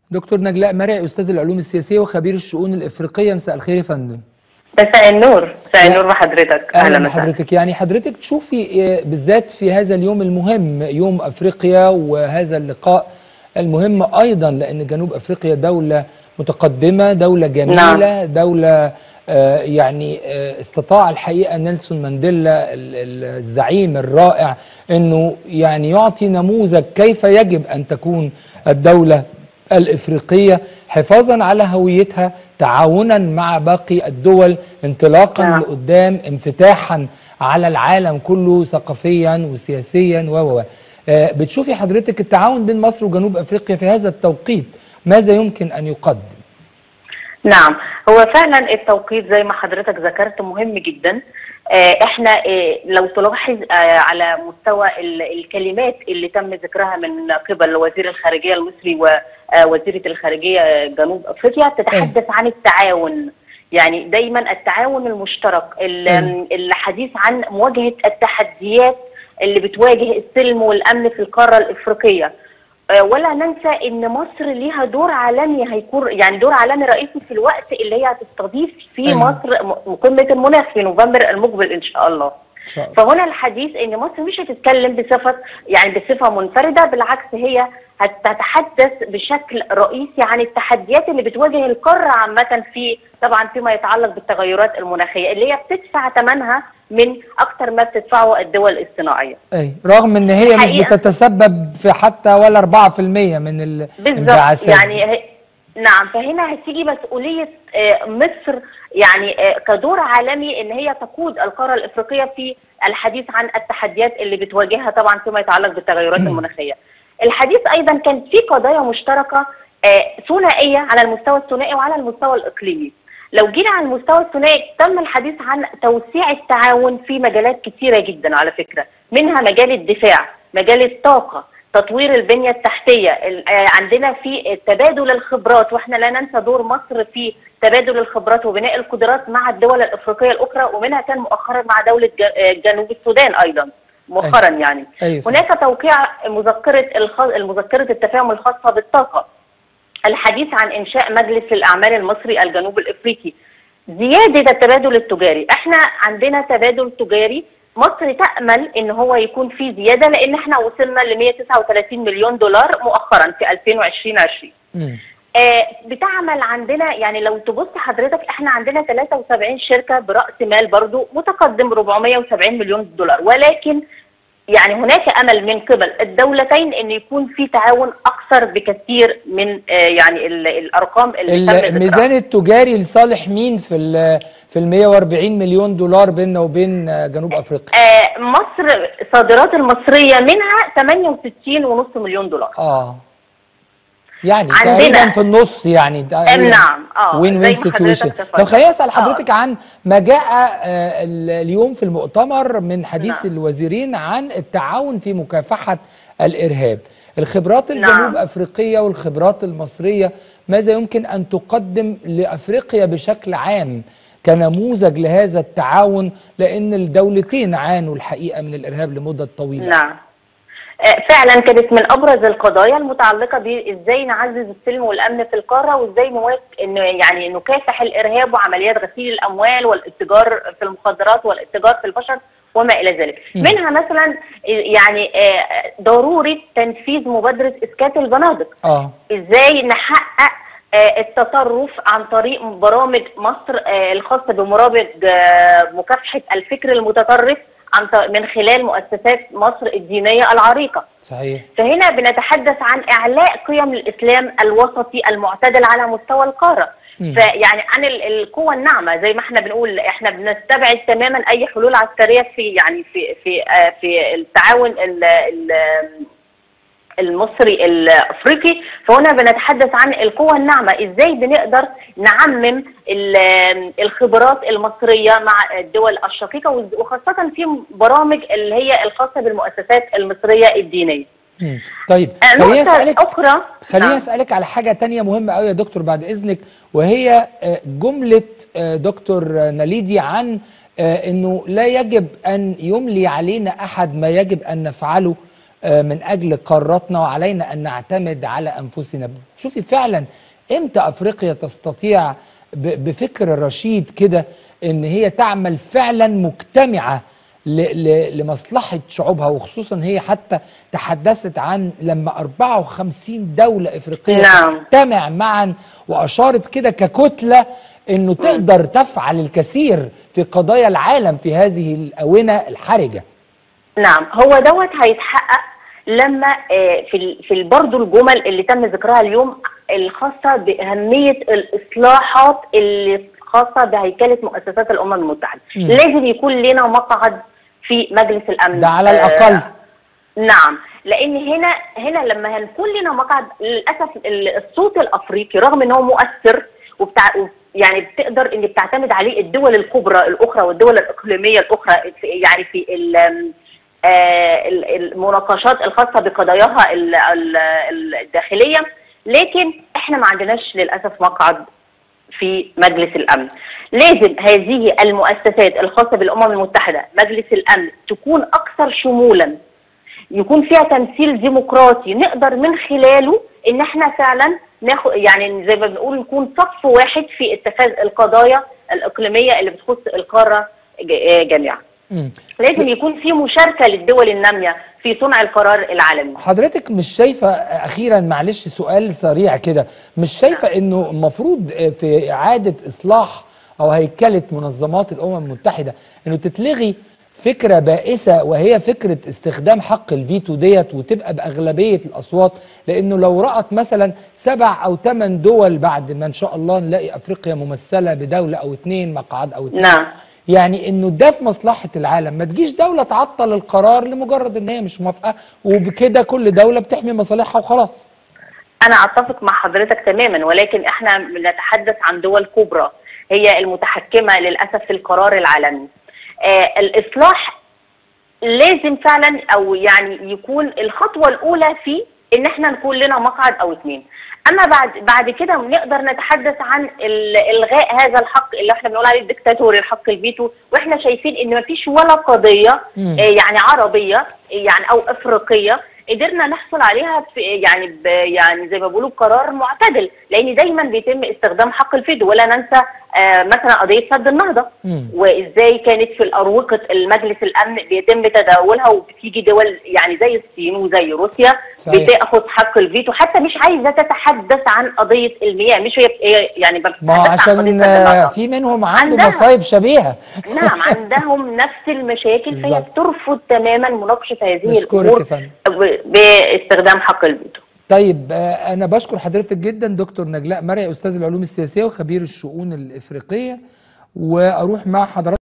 دكتور نجلاء مرعي استاذ العلوم السياسيه وخبير الشؤون الافريقيه مساء الخير يا فندم مساء النور مساء النور بحضرتك اهلا بحضرتك يعني حضرتك تشوفي آه، بالذات في هذا اليوم المهم يوم افريقيا وهذا اللقاء المهم ايضا لان جنوب افريقيا دوله متقدمه دوله جميله نعم. دوله آه، يعني آه، استطاع الحقيقه نيلسون مانديلا الزعيم الرائع انه يعني يعطي نموذج كيف يجب ان تكون الدوله الافريقيه حفاظا على هويتها تعاونا مع باقي الدول انطلاقا نعم. لقدام انفتاحا على العالم كله ثقافيا وسياسيا و آه، بتشوفي حضرتك التعاون بين مصر وجنوب افريقيا في هذا التوقيت ماذا يمكن ان يقدم؟ نعم هو فعلا التوقيت زي ما حضرتك ذكرت مهم جدا آه، احنا آه، لو تلاحظ على مستوى الكلمات اللي تم ذكرها من قبل وزير الخارجيه المصري ووزيره الخارجيه جنوب افريقيا تتحدث عن التعاون يعني دايما التعاون المشترك الحديث عن مواجهه التحديات اللي بتواجه السلم والامن في القاره الافريقيه آه، ولا ننسى ان مصر ليها دور عالمي هيكون يعني دور عالمي رئيسي في الوقت اللي هي هتستضيف فيه أيوة. مصر قمه المناخ في نوفمبر المقبل ان شاء الله. فهنا الحديث ان مصر مش هتتكلم بصفه يعني بصفه منفرده بالعكس هي هتتحدث بشكل رئيسي عن التحديات اللي بتواجه القاره عامه في طبعا فيما يتعلق بالتغيرات المناخيه اللي هي بتدفع ثمنها من اكثر ما بتدفعه الدول الصناعيه. اي رغم ان هي مش بتتسبب في حتى ولا 4% من الانبعاثات. يعني هي نعم فهنا هتيجي مسؤوليه آه، مصر يعني آه، كدور عالمي ان هي تقود القاره الافريقيه في الحديث عن التحديات اللي بتواجهها طبعا فيما يتعلق بالتغيرات المناخيه. الحديث ايضا كان في قضايا مشتركه آه، ثنائيه على المستوى الثنائي وعلى المستوى الاقليمي. لو جينا على المستوى الثنائي تم الحديث عن توسيع التعاون في مجالات كثيره جدا على فكره منها مجال الدفاع مجال الطاقه تطوير البنيه التحتيه آه، عندنا في تبادل الخبرات واحنا لا ننسى دور مصر في تبادل الخبرات وبناء القدرات مع الدول الافريقيه الاخرى ومنها كان مؤخرا مع دوله آه، جنوب السودان ايضا مؤخرا أيوة. يعني أيوة. هناك توقيع مذكره المذكره التفاهم الخاصه بالطاقه الحديث عن انشاء مجلس الاعمال المصري الجنوب الافريقي زياده التبادل التجاري احنا عندنا تبادل تجاري مصر تامل ان هو يكون في زياده لان احنا وصلنا ل 139 مليون دولار مؤخرا في 2020 20 آه بتعمل عندنا يعني لو تبص حضرتك احنا عندنا 73 شركه براس مال برضو متقدم 470 مليون دولار ولكن يعني هناك امل من قبل الدولتين ان يكون في تعاون اكثر بكثير من آه، يعني الارقام اللي الميزان التجاري لصالح مين في ال في ال 140 مليون دولار بيننا وبين آه، جنوب افريقيا؟ آه مصر الصادرات المصريه منها 68.5 مليون دولار اه يعني تقريبا في النص يعني نعم اه وين وين سيتويشن طب خليني اسال حضرتك آه. عن ما جاء آه، اليوم في المؤتمر من حديث نعم. الوزيرين عن التعاون في مكافحه الارهاب الخبرات الجنوب نعم. افريقيه والخبرات المصريه ماذا يمكن ان تقدم لافريقيا بشكل عام كنموذج لهذا التعاون لان الدولتين عانوا الحقيقه من الارهاب لمده طويله نعم آه، فعلا كانت من ابرز القضايا المتعلقه بازاي نعزز السلم والامن في القاره وازاي انه يعني نكافح الارهاب وعمليات غسيل الاموال والاتجار في المخدرات والاتجار في البشر وما الى ذلك م. منها مثلا يعني آه، ضروره تنفيذ مبادره اسكات البنادق اه ازاي نحقق آه، التطرف عن طريق برامج مصر الخاصه بمرابط مكافحه الفكر المتطرف عن من خلال مؤسسات مصر الدينيه العريقه. صحيح. فهنا بنتحدث عن اعلاء قيم الاسلام الوسطي المعتدل على مستوى القاره. فيعني عن القوة الناعمة زي ما احنا بنقول احنا بنستبعد تماما اي حلول عسكرية في يعني في في آه، في التعاون ال ال المصري الافريقي فهنا بنتحدث عن القوى الناعمه ازاي بنقدر نعمم الخبرات المصريه مع الدول الشقيقه وخاصه في برامج اللي هي الخاصه بالمؤسسات المصريه الدينيه طيب آه، خليني اسالك اخرى خليني نعم. اسالك على حاجه تانية مهمه قوي يا دكتور بعد اذنك وهي آه، جمله آه، دكتور ناليدي عن انه لا يجب ان يملي علينا احد ما يجب ان نفعله آه، من اجل قارتنا وعلينا ان نعتمد على انفسنا شوفي فعلا امتى افريقيا تستطيع ب- بفكر رشيد كده ان هي تعمل فعلا مجتمعه ل- ل- لمصلحه شعوبها وخصوصا هي حتى تحدثت عن لما 54 دوله افريقيه نعم. تجتمع معا واشارت كده ككتله انه تقدر تفعل الكثير في قضايا العالم في هذه الاونه الحرجه نعم هو دوت هيتحقق لما آه، في ال- في برضه الجمل اللي تم ذكرها اليوم الخاصه باهميه الاصلاحات اللي خاصه بهيكله مؤسسات الامم المتحده مم. لازم يكون لنا مقعد في مجلس الامن ده على آه، الأقل. نعم لان هنا هنا لما هنكون لنا مقعد للاسف ال- الصوت الافريقي رغم ان هو مؤثر وبتاع يعني بتقدر ان بتعتمد عليه الدول الكبرى الاخرى والدول الاقليميه الاخرى في يعني في ال- آه، ال- المناقشات الخاصه بقضاياها ال- ال- ال- الداخليه لكن احنا ما عندناش للاسف مقعد في مجلس الامن. لازم هذه المؤسسات الخاصه بالامم المتحده مجلس الامن تكون اكثر شمولا يكون فيها تمثيل ديمقراطي نقدر من خلاله ان احنا فعلا ناخد يعني زي ما بنقول نكون صف واحد في اتخاذ القضايا الاقليميه اللي بتخص القاره ج- جميعا. مم. لازم يكون في مشاركه للدول الناميه في صنع القرار العالمي. حضرتك مش شايفة أخيرا معلش سؤال سريع كده مش شايفة أنه المفروض في إعادة إصلاح أو هيكلة منظمات الأمم المتحدة أنه تتلغي فكرة بائسة وهي فكرة استخدام حق الفيتو ديت وتبقى بأغلبية الأصوات لأنه لو رأت مثلا سبع أو ثمان دول بعد ما إن شاء الله نلاقي أفريقيا ممثلة بدولة أو اتنين مقعد أو اتنين نعم يعني انه ده في مصلحه العالم ما تجيش دوله تعطل القرار لمجرد ان هي مش موافقه وبكده كل دوله بتحمي مصالحها وخلاص انا اتفق مع حضرتك تماما ولكن احنا بنتحدث عن دول كبرى هي المتحكمه للاسف في القرار العالمي. آه الاصلاح لازم فعلا او يعني يكون الخطوه الاولى فيه ان احنا نكون لنا مقعد او اتنين. اما بعد بعد كده نقدر نتحدث عن ال- الغاء هذا الحق اللي احنا بنقول عليه الدكتاتوري الحق الفيتو واحنا شايفين ان مفيش ولا قضيه مم. آه، يعني عربيه يعني او افريقيه قدرنا نحصل عليها في يعني ب يعني زي ما بيقولوا بقرار معتدل لان دايما بيتم استخدام حق الفيتو ولا ننسى آه مثلا قضيه سد النهضه مم. وازاي كانت في اروقه المجلس الامن بيتم تداولها وبتيجي دول يعني زي الصين وزي روسيا صحيح. بتاخد حق الفيتو حتى مش عايزه تتحدث عن قضيه المياه مش هي هي يعني ما بتتحدث عن عشان قضية سد آه، النهضة. في منهم عنده عندها. مصايب شبيهه نعم عندهم نفس المشاكل فهي بالظبط. بترفض تماما مناقشه هذه نشكرك الامور يا فندم. ب- باستخدام حق الفيتو طيب آه، انا بشكر حضرتك جدا دكتور نجلاء مرعي استاذ العلوم السياسيه وخبير الشؤون الافريقيه واروح مع حضرتك